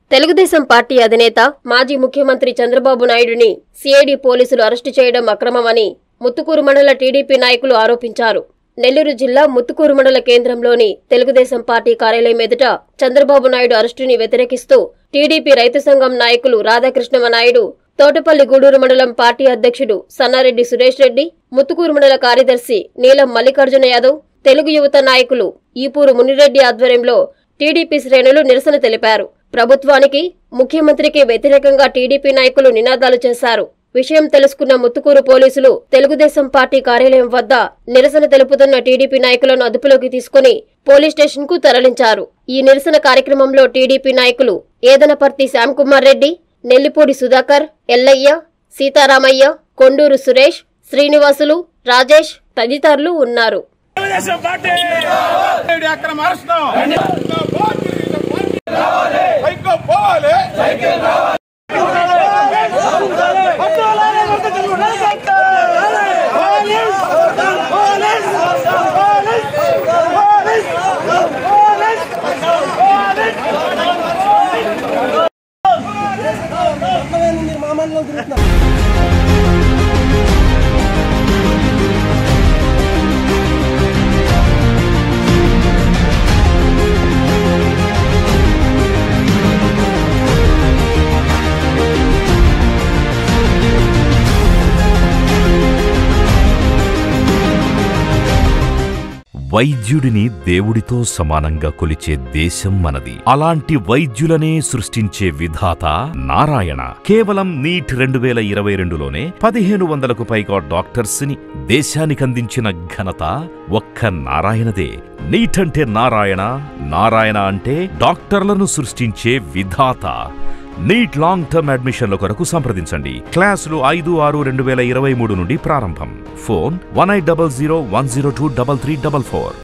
Telugu Desam party అధినేత మాజీ ముఖ్యమంత్రి చంద్రబాబు నాయుడుని సిఐడి పోలీసులు అరెస్టు చేయడం అక్రమమని ముత్తుకూరు మండల టీడీపీ నాయకులు ఆరోపించారు నెల్లూరు జిల్లా ముత్తుకూరు మండల కేంద్రంలోని తెలుగుదేశం పార్టీ కార్యాలయం ఎదుట చంద్రబాబు నాయుడు అరెస్టుని వ్యతిరేకిస్తూ టీడీపీ రైతు సంఘం నాయకులు రాధాకృష్ణమ నాయుడు తోటపల్లి గూడూరు మండలం పార్టీ అధ్యక్షుడు సన్నారెడ్డి సురేష్ రెడ్డి ముత్తుకూరు మండల కార్యదర్శి నీలం మల్లికార్జున యాదవ్ తెలుగు యువత నాయకులు ఈపూరు మునిరెడ్డి ఆధ్వర్యంలో టీడీపీ శ్రేణులు నిరసన తెలిపారు ప్రభుత్వానికి ముఖ్యమంత్రికి వ్యతిరేకంగా టీడీపీ నాయకులు నినాదాలు చేశారు విషయం తెలుసుకున్న ముత్తుకూరు పోలీసులు తెలుగుదేశం పార్టీ కార్యాలయం వద్ద నిరసన తెలుపుతున్న టీడీపీ నాయకులను అదుపులోకి తీసుకుని పోలీస్ స్టేషన్ కు తరలించారు ఈ నిరసన కార్యక్రమంలో టీడీపీ నాయకులు ఏదనపర్తి శ్యాంకుమార్ రెడ్డి నెల్లిపూడి సుధాకర్ ఎల్లయ్య సీతారామయ్య కొండూరు సురేష్ శ్రీనివాసులు రాజేష్ తదితరులు ఉన్నారు తెలుగుదేశం పార్టీ ఏడు అక్రమ అరెస్టు సైకో పోవాలి వైద్యుడిని దేవుడితో సమానంగా కొలిచే దేశం మనది అలాంటి వైద్యులనే సృష్టించే విధాత నారాయణ కేవలం నీట్ రెండు వేల ఇరవై రెండులోనే పదిహేను వందలకు పైగా డాక్టర్స్ ని దేశానికందించిన ఘనత ఒక్క నారాయణదే నీట్ అంటే నారాయణ నారాయణ అంటే డాక్టర్లను సృష్టించే విధాత నీట్ లాంగ్ టర్మ్ అడ్మిషన్ల కొరకు సంప్రదించండి క్లాసులు ఐదు ఆరు రెండు వేల ఇరవై మూడు నుండి ప్రారంభం phone one eight double zero one zero two double three double four